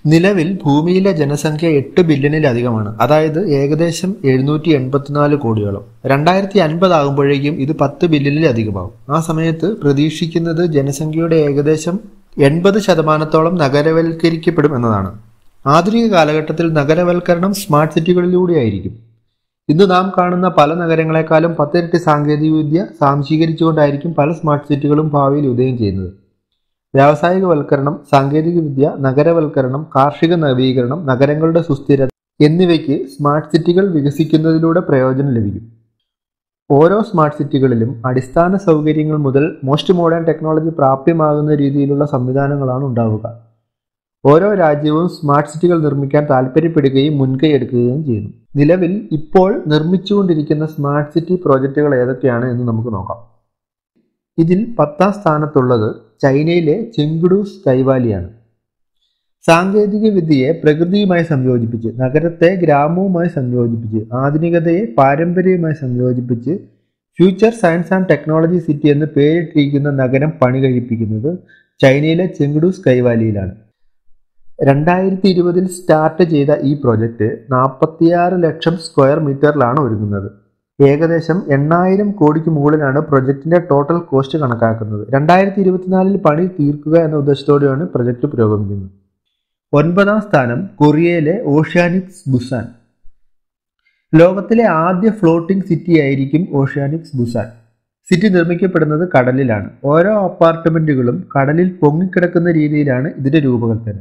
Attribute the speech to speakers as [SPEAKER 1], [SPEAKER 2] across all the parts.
[SPEAKER 1] നിലവിൽ ഭൂമിയിലെ ജനസംഖ്യ എട്ട് ബില്യണിലധികമാണ് അതായത് ഏകദേശം എഴുന്നൂറ്റി എൺപത്തിനാല് കോടിയോളം രണ്ടായിരത്തി അൻപത് ആകുമ്പോഴേക്കും ഇത് പത്ത് ബില്യണിലധികമാവും ആ സമയത്ത് പ്രതീക്ഷിക്കുന്നത് ജനസംഖ്യയുടെ ഏകദേശം എൺപത് ശതമാനത്തോളം നഗരവൽക്കരിക്കപ്പെടും എന്നതാണ് ആധുനിക കാലഘട്ടത്തിൽ നഗരവൽക്കരണം സ്മാർട്ട് സിറ്റികളിലൂടെയായിരിക്കും ഇന്ന് നാം കാണുന്ന പല നഗരങ്ങളെക്കാളും പത്തിരട്ടി സാങ്കേതികവിദ്യ സാംശീകരിച്ചുകൊണ്ടായിരിക്കും പല സ്മാർട്ട് സിറ്റികളും ഭാവിയിൽ ഉദയം ചെയ്യുന്നത് വ്യാവസായികവൽക്കരണം സാങ്കേതികവിദ്യ നഗരവൽക്കരണം കാർഷിക നവീകരണം നഗരങ്ങളുടെ സുസ്ഥിരത എന്നിവയ്ക്ക് സ്മാർട്ട് സിറ്റികൾ വികസിക്കുന്നതിലൂടെ പ്രയോജനം ലഭിക്കും ഓരോ സ്മാർട്ട് സിറ്റികളിലും അടിസ്ഥാന സൗകര്യങ്ങൾ മുതൽ മോസ്റ്റ് മോഡേൺ ടെക്നോളജി പ്രാപ്യമാകുന്ന രീതിയിലുള്ള സംവിധാനങ്ങളാണ് ഉണ്ടാവുക ഓരോ രാജ്യവും സ്മാർട്ട് സിറ്റികൾ നിർമ്മിക്കാൻ താല്പര്യപ്പെടുകയും മുൻകൈ എടുക്കുകയും ചെയ്യുന്നു നിലവിൽ ഇപ്പോൾ നിർമ്മിച്ചുകൊണ്ടിരിക്കുന്ന സ്മാർട്ട് സിറ്റി പ്രോജക്റ്റുകൾ ഏതൊക്കെയാണ് എന്ന് നമുക്ക് നോക്കാം ഇതിൽ പത്താം സ്ഥാനത്തുള്ളത് ചൈനയിലെ ചെങ്കുഡു സ്കൈവാലിയാണ് സാങ്കേതിക വിദ്യയെ പ്രകൃതിയുമായി സംയോജിപ്പിച്ച് നഗരത്തെ ഗ്രാമവുമായി സംയോജിപ്പിച്ച് ആധുനികതയെ പാരമ്പര്യവുമായി സംയോജിപ്പിച്ച് future science and technology city എന്ന് പേരിട്ടിരിക്കുന്ന നഗരം പണി കഴിപ്പിക്കുന്നത് ചൈനയിലെ ചെങ്കുഡു സ്കൈവാലിയിലാണ് രണ്ടായിരത്തി ഇരുപതിൽ സ്റ്റാർട്ട് ചെയ്ത ഈ പ്രോജക്റ്റ് നാൽപ്പത്തിയാറ് ലക്ഷം സ്ക്വയർ മീറ്ററിലാണ് ഒരുങ്ങുന്നത് ഏകദേശം എണ്ണായിരം കോടിക്ക് മുകളിലാണ് പ്രൊജക്ടിന്റെ ടോട്ടൽ കോസ്റ്റ് കണക്കാക്കുന്നത് രണ്ടായിരത്തി ഇരുപത്തിനാലിൽ പണി തീർക്കുക എന്ന ഉദ്ദേശത്തോടെയാണ് പ്രൊജക്ട് പുരോഗമിക്കുന്നത് ഒൻപതാം സ്ഥാനം കൊറിയയിലെ ഓഷ്യാനിക്സ് ബുസാൻ ലോകത്തിലെ ആദ്യ ഫ്ലോട്ടിംഗ് സിറ്റി ആയിരിക്കും ഓഷ്യാനിക്സ് ബുസാൻ സിറ്റി നിർമ്മിക്കപ്പെടുന്നത് കടലിലാണ് ഓരോ അപ്പാർട്ട്മെന്റുകളും കടലിൽ പൊങ്ങിക്കിടക്കുന്ന രീതിയിലാണ് ഇതിന്റെ രൂപകൽപ്പന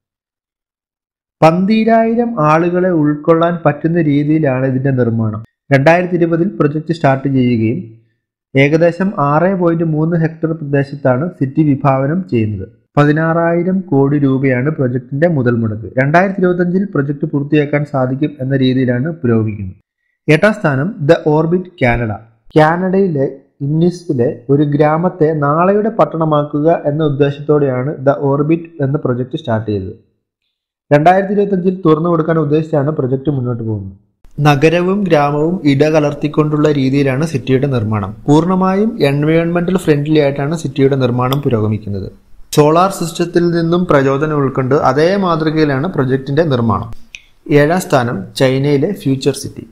[SPEAKER 1] പന്തീരായിരം ആളുകളെ ഉൾക്കൊള്ളാൻ പറ്റുന്ന രീതിയിലാണ് ഇതിന്റെ നിർമ്മാണം രണ്ടായിരത്തി ഇരുപതിൽ പ്രൊജക്ട് സ്റ്റാർട്ട് ചെയ്യുകയും ഏകദേശം ആറ് പോയിന്റ് മൂന്ന് ഹെക്ടർ പ്രദേശത്താണ് സിറ്റി വിഭാവനം ചെയ്യുന്നത് പതിനാറായിരം കോടി രൂപയാണ് പ്രൊജക്ടിന്റെ മുതൽ മുടക്ക് രണ്ടായിരത്തി ഇരുപത്തഞ്ചിൽ പ്രൊജക്ട് പൂർത്തിയാക്കാൻ സാധിക്കും എന്ന രീതിയിലാണ് പുരോഗമിക്കുന്നത് എട്ടാം സ്ഥാനം ദ ഓർബിറ്റ് കാനഡ കാനഡയിലെ ഇന്നിസിലെ ഒരു ഗ്രാമത്തെ നാളെയുടെ പട്ടണമാക്കുക എന്ന ഉദ്ദേശത്തോടെയാണ് ദ ഓർബിറ്റ് എന്ന പ്രൊജക്ട് സ്റ്റാർട്ട് ചെയ്തത് രണ്ടായിരത്തി ഇരുപത്തഞ്ചിൽ തുറന്നു കൊടുക്കാൻ ഉദ്ദേശിച്ചാണ് പ്രൊജക്ട് മുന്നോട്ട് പോകുന്നത് നഗരവും ഗ്രാമവും ഇടകലർത്തിക്കൊണ്ടുള്ള രീതിയിലാണ് സിറ്റിയുടെ നിർമ്മാണം പൂർണ്ണമായും എൻവയോൺമെന്റൽ ഫ്രണ്ട്ലി ആയിട്ടാണ് സിറ്റിയുടെ നിർമ്മാണം പുരോഗമിക്കുന്നത് സോളാർ സിസ്റ്റത്തിൽ നിന്നും പ്രചോദനം ഉൾക്കൊണ്ട് അതേ മാതൃകയിലാണ് പ്രൊജക്ടിന്റെ നിർമ്മാണം ഏഴാം സ്ഥാനം ചൈനയിലെ ഫ്യൂച്ചർ സിറ്റി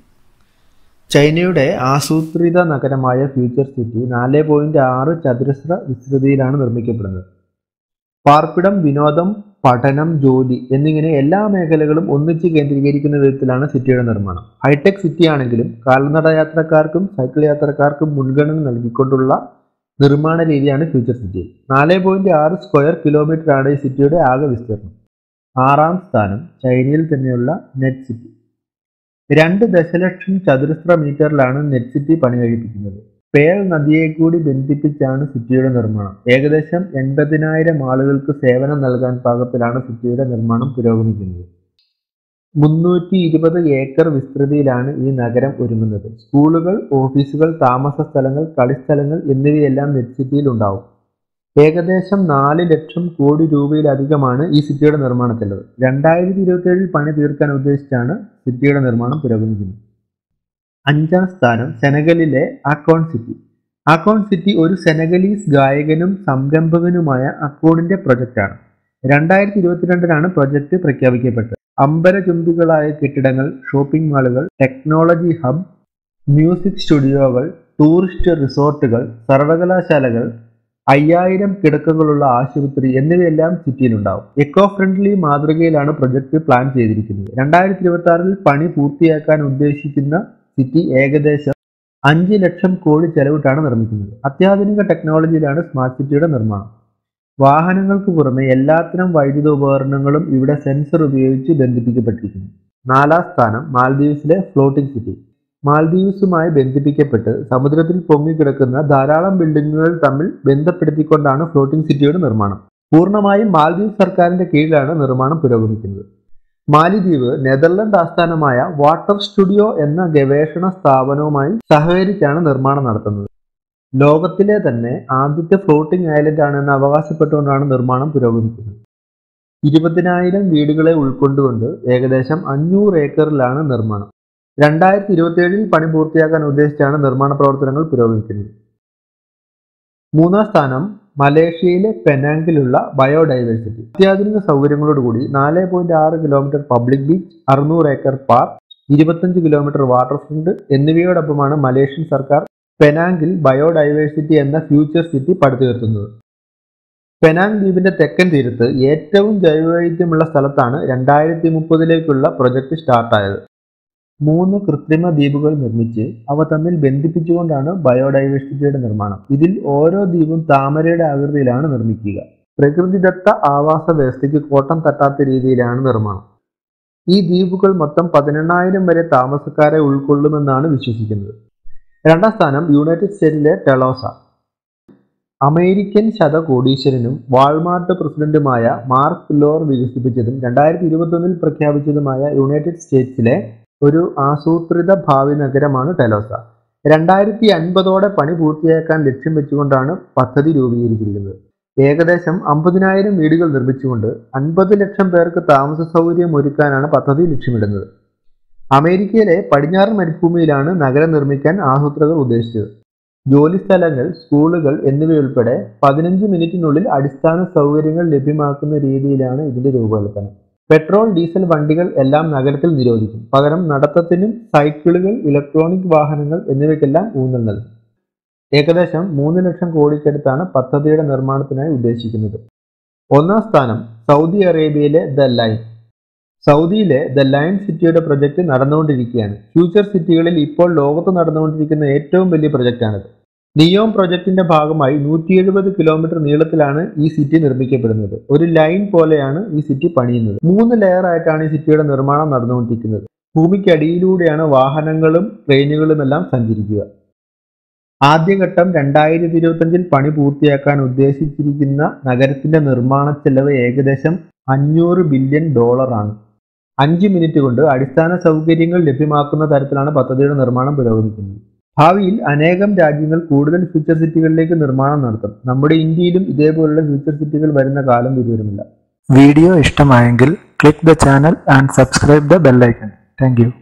[SPEAKER 1] ചൈനയുടെ ആസൂത്രിത നഗരമായ ഫ്യൂച്ചർ സിറ്റി നാല് പോയിന്റ് ആറ് ചതുരശ്ര വിസ്തൃതിയിലാണ് നിർമ്മിക്കപ്പെടുന്നത് പാർപ്പിടം വിനോദം പഠനം ജോലി എന്നിങ്ങനെ എല്ലാ മേഖലകളും ഒന്നിച്ച് കേന്ദ്രീകരിക്കുന്ന വിധത്തിലാണ് സിറ്റിയുടെ നിർമ്മാണം ഹൈടെക് സിറ്റി ആണെങ്കിലും കാൽനട യാത്രക്കാർക്കും സൈക്കിൾ യാത്രക്കാർക്കും മുൻഗണന നൽകിക്കൊണ്ടുള്ള നിർമ്മാണ രീതിയാണ് ഫ്യൂച്ചർ സിറ്റി നാല് പോയിന്റ് ആറ് സ്ക്വയർ കിലോമീറ്റർ ആണ് ഈ സിറ്റിയുടെ ആകെ വിസ്തീർണം ആറാം സ്ഥാനം ചൈനയിൽ തന്നെയുള്ള നെറ്റ് സിറ്റി രണ്ട് ദശലക്ഷം ചതുരശ്ര മീറ്ററിലാണ് നെറ്റ് സിറ്റി പണി കഴിപ്പിക്കുന്നത് പേൾ നദിയെ കൂടി ബന്ധിപ്പിച്ചാണ് സിറ്റിയുടെ നിർമ്മാണം ഏകദേശം എൺപതിനായിരം ആളുകൾക്ക് സേവനം നൽകാൻ പാകത്തിലാണ് സിറ്റിയുടെ നിർമ്മാണം പുരോഗമിക്കുന്നത് മുന്നൂറ്റി ഇരുപത് ഏക്കർ വിസ്തൃതിയിലാണ് ഈ നഗരം ഒരുങ്ങുന്നത് സ്കൂളുകൾ ഓഫീസുകൾ താമസ സ്ഥലങ്ങൾ കളിസ്ഥലങ്ങൾ എന്നിവയെല്ലാം നെറ്റ് സിറ്റിയിൽ ഉണ്ടാവും ഏകദേശം നാല് ലക്ഷം കോടി രൂപയിലധികമാണ് ഈ സിറ്റിയുടെ നിർമ്മാണ ചെലവ് രണ്ടായിരത്തി ഇരുപത്തി ഏഴിൽ പണി തീർക്കാൻ ഉദ്ദേശിച്ചാണ് സിറ്റിയുടെ നിർമ്മാണം പുരോഗമിക്കുന്നത് അഞ്ചാം സ്ഥാനം സെനഗലിലെ അക്കോൺ സിറ്റി അക്കോൺ സിറ്റി ഒരു സെനഗലീസ് ഗായകനും സംരംഭകനുമായ അക്കോണിന്റെ പ്രൊജക്റ്റാണ് രണ്ടായിരത്തി ഇരുപത്തിരണ്ടിലാണ് പ്രൊജക്ട് പ്രഖ്യാപിക്കപ്പെട്ടത് അമ്പരചുംബികളായ കെട്ടിടങ്ങൾ ഷോപ്പിംഗ് മാളുകൾ ടെക്നോളജി ഹബ് മ്യൂസിക് സ്റ്റുഡിയോകൾ ടൂറിസ്റ്റ് റിസോർട്ടുകൾ സർവകലാശാലകൾ അയ്യായിരം കിടക്കകളുള്ള ആശുപത്രി എന്നിവയെല്ലാം സിറ്റിയിലുണ്ടാവും എക്കോ ഫ്രണ്ട്ലി മാതൃകയിലാണ് പ്രൊജക്ട് പ്ലാൻ ചെയ്തിരിക്കുന്നത് രണ്ടായിരത്തി ഇരുപത്തി ആറിൽ പണി പൂർത്തിയാക്കാൻ ഉദ്ദേശിക്കുന്ന സിറ്റി ഏകദേശം അഞ്ച് ലക്ഷം കോടി ചെലവിട്ടാണ് നിർമ്മിക്കുന്നത് അത്യാധുനിക ടെക്നോളജിയിലാണ് സ്മാർട്ട് സിറ്റിയുടെ നിർമ്മാണം വാഹനങ്ങൾക്ക് പുറമെ എല്ലാത്തരം വൈദ്യുത ഉപകരണങ്ങളും ഇവിടെ സെൻസർ ഉപയോഗിച്ച് ബന്ധിപ്പിക്കപ്പെട്ടിരിക്കുന്നു നാലാം സ്ഥാനം മാൽദീവ്സിലെ ഫ്ലോട്ടിംഗ് സിറ്റി മാൽദീവ്സുമായി ബന്ധിപ്പിക്കപ്പെട്ട് സമുദ്രത്തിൽ പൊങ്ങിക്കിടക്കുന്ന ധാരാളം ബിൽഡിങ്ങുകൾ തമ്മിൽ ബന്ധപ്പെടുത്തിക്കൊണ്ടാണ് ഫ്ലോട്ടിംഗ് സിറ്റിയുടെ നിർമ്മാണം പൂർണ്ണമായും മാൽദീവ് സർക്കാരിന്റെ കീഴിലാണ് നിർമ്മാണം പുരോഗമിക്കുന്നത് മാലിദ്വീപ് നെതർലൻഡ് ആസ്ഥാനമായ വാട്ടർ സ്റ്റുഡിയോ എന്ന ഗവേഷണ സ്ഥാപനവുമായി സഹകരിച്ചാണ് നിർമ്മാണം നടത്തുന്നത് ലോകത്തിലെ തന്നെ ആദ്യത്തെ ഫ്ലോട്ടിംഗ് ഐലൻഡ് ആണെന്ന് അവകാശപ്പെട്ടുകൊണ്ടാണ് നിർമ്മാണം പുരോഗമിക്കുന്നത് ഇരുപതിനായിരം വീടുകളെ ഉൾക്കൊണ്ടുകൊണ്ട് ഏകദേശം അഞ്ഞൂറ് ഏക്കറിലാണ് നിർമ്മാണം രണ്ടായിരത്തി ഇരുപത്തിയേഴിൽ പണി പൂർത്തിയാക്കാൻ ഉദ്ദേശിച്ചാണ് നിർമ്മാണ പ്രവർത്തനങ്ങൾ പുരോഗമിക്കുന്നത് മൂന്നാം സ്ഥാനം മലേഷ്യയിലെ പെനാങ്കിലുള്ള ബയോഡൈവേഴ്സിറ്റി അത്യാധുനിക സൗകര്യങ്ങളോടുകൂടി നാല് പോയിന്റ് ആറ് കിലോമീറ്റർ പബ്ലിക് ബീച്ച് അറുന്നൂറ് ഏക്കർ പാർക്ക് ഇരുപത്തഞ്ച് കിലോമീറ്റർ വാട്ടർ ഫ്രണ്ട് എന്നിവയോടൊപ്പമാണ് മലേഷ്യൻ സർക്കാർ പെനാങ്കിൽ ബയോഡൈവേഴ്സിറ്റി എന്ന ഫ്യൂച്ചർ സിറ്റി പടുത്തുയർത്തുന്നത് പെനാങ് ദ്വീപിന്റെ തെക്കൻ തീരത്ത് ഏറ്റവും ജൈവവൈവിധ്യമുള്ള സ്ഥലത്താണ് രണ്ടായിരത്തി മുപ്പതിലേക്കുള്ള പ്രൊജക്ട് സ്റ്റാർട്ടായത് മൂന്ന് കൃത്രിമ ദ്വീപുകൾ നിർമ്മിച്ച് അവ തമ്മിൽ ബന്ധിപ്പിച്ചുകൊണ്ടാണ് ബയോഡൈവേഴ്സിറ്റിയുടെ നിർമ്മാണം ഇതിൽ ഓരോ ദ്വീപും താമരയുടെ ആകൃതിയിലാണ് നിർമ്മിക്കുക പ്രകൃതിദത്ത ആവാസ വ്യവസ്ഥയ്ക്ക് കോട്ടം തട്ടാത്ത രീതിയിലാണ് നിർമ്മാണം ഈ ദ്വീപുകൾ മൊത്തം പതിനെണ്ണായിരം വരെ താമസക്കാരെ ഉൾക്കൊള്ളുമെന്നാണ് വിശ്വസിക്കുന്നത് രണ്ടാം സ്ഥാനം യുണൈറ്റഡ് സ്റ്റേറ്റിലെ ടെലോസ അമേരിക്കൻ ശതകോടീശ്വരനും വാൾമാർട്ട് പ്രസിഡന്റുമായ മാർക്ക് ലോർ വികസിപ്പിച്ചതും രണ്ടായിരത്തി ഇരുപത്തൊന്നിൽ പ്രഖ്യാപിച്ചതുമായ യുണൈറ്റഡ് സ്റ്റേറ്റ്സിലെ ഒരു ആസൂത്രിത ഭാവി നഗരമാണ് ടെലോസ രണ്ടായിരത്തി അൻപതോടെ പണി പൂർത്തിയാക്കാൻ ലക്ഷ്യം വെച്ചുകൊണ്ടാണ് പദ്ധതി രൂപീകരിച്ചിരിക്കുന്നത് ഏകദേശം അമ്പതിനായിരം വീടുകൾ നിർമ്മിച്ചുകൊണ്ട് അൻപത് ലക്ഷം പേർക്ക് താമസ സൗകര്യം ഒരുക്കാനാണ് പദ്ധതി ലക്ഷ്യമിടുന്നത് അമേരിക്കയിലെ പടിഞ്ഞാറൻ മരുഭൂമിയിലാണ് നഗരം നിർമ്മിക്കാൻ ആസൂത്രകർ ഉദ്ദേശിച്ചത് ജോലിസ്ഥലങ്ങൾ സ്കൂളുകൾ എന്നിവയുൾപ്പെടെ പതിനഞ്ച് മിനിറ്റിനുള്ളിൽ അടിസ്ഥാന സൗകര്യങ്ങൾ ലഭ്യമാക്കുന്ന രീതിയിലാണ് ഇതിന്റെ രൂപകൽപ്പന പെട്രോൾ ഡീസൽ വണ്ടികൾ എല്ലാം നഗരത്തിൽ നിരോധിക്കും പകരം നടത്തത്തിനും സൈക്കിളുകൾ ഇലക്ട്രോണിക് വാഹനങ്ങൾ എന്നിവയ്ക്കെല്ലാം ഊന്നൽ നൽകും ഏകദേശം മൂന്ന് ലക്ഷം കോടിക്കടുത്താണ് പദ്ധതിയുടെ നിർമ്മാണത്തിനായി ഉദ്ദേശിക്കുന്നത് ഒന്നാം സ്ഥാനം സൗദി അറേബ്യയിലെ ദ ലൈൻ സൗദിയിലെ ദ ലൈൻ സിറ്റിയുടെ പ്രൊജക്ട് നടന്നുകൊണ്ടിരിക്കുകയാണ് ഫ്യൂച്ചർ സിറ്റികളിൽ ഇപ്പോൾ ലോകത്ത് നടന്നുകൊണ്ടിരിക്കുന്ന ഏറ്റവും വലിയ പ്രൊജക്റ്റാണിത് നിയോം പ്രൊജക്ടിന്റെ ഭാഗമായി നൂറ്റി എഴുപത് കിലോമീറ്റർ നീളത്തിലാണ് ഈ സിറ്റി നിർമ്മിക്കപ്പെടുന്നത് ഒരു ലൈൻ പോലെയാണ് ഈ സിറ്റി പണിയുന്നത് മൂന്ന് ലെയർ ആയിട്ടാണ് ഈ സിറ്റിയുടെ നിർമ്മാണം നടന്നുകൊണ്ടിരിക്കുന്നത് ഭൂമിക്കടിയിലൂടെയാണ് വാഹനങ്ങളും ട്രെയിനുകളും എല്ലാം സഞ്ചരിക്കുക ആദ്യഘട്ടം രണ്ടായിരത്തി ഇരുപത്തഞ്ചിൽ പണി പൂർത്തിയാക്കാൻ ഉദ്ദേശിച്ചിരിക്കുന്ന നഗരത്തിന്റെ നിർമ്മാണ ചെലവ് ഏകദേശം അഞ്ഞൂറ് ബില്യൺ ഡോളറാണ് അഞ്ച് മിനിറ്റ് കൊണ്ട് അടിസ്ഥാന സൗകര്യങ്ങൾ ലഭ്യമാക്കുന്ന തരത്തിലാണ് പദ്ധതിയുടെ നിർമ്മാണം പുരോഗമിക്കുന്നത് ഭാവിയിൽ അനേകം രാജ്യങ്ങൾ കൂടുതൽ ഫ്യൂച്ചർ സിറ്റികളിലേക്ക് നിർമ്മാണം നടത്തും നമ്മുടെ ഇന്ത്യയിലും ഇതേപോലുള്ള ഫ്യൂച്ചർ സിറ്റികൾ വരുന്ന കാലം വിദൂരമില്ല
[SPEAKER 2] വീഡിയോ ഇഷ്ടമായെങ്കിൽ click the channel and subscribe the bell icon thank U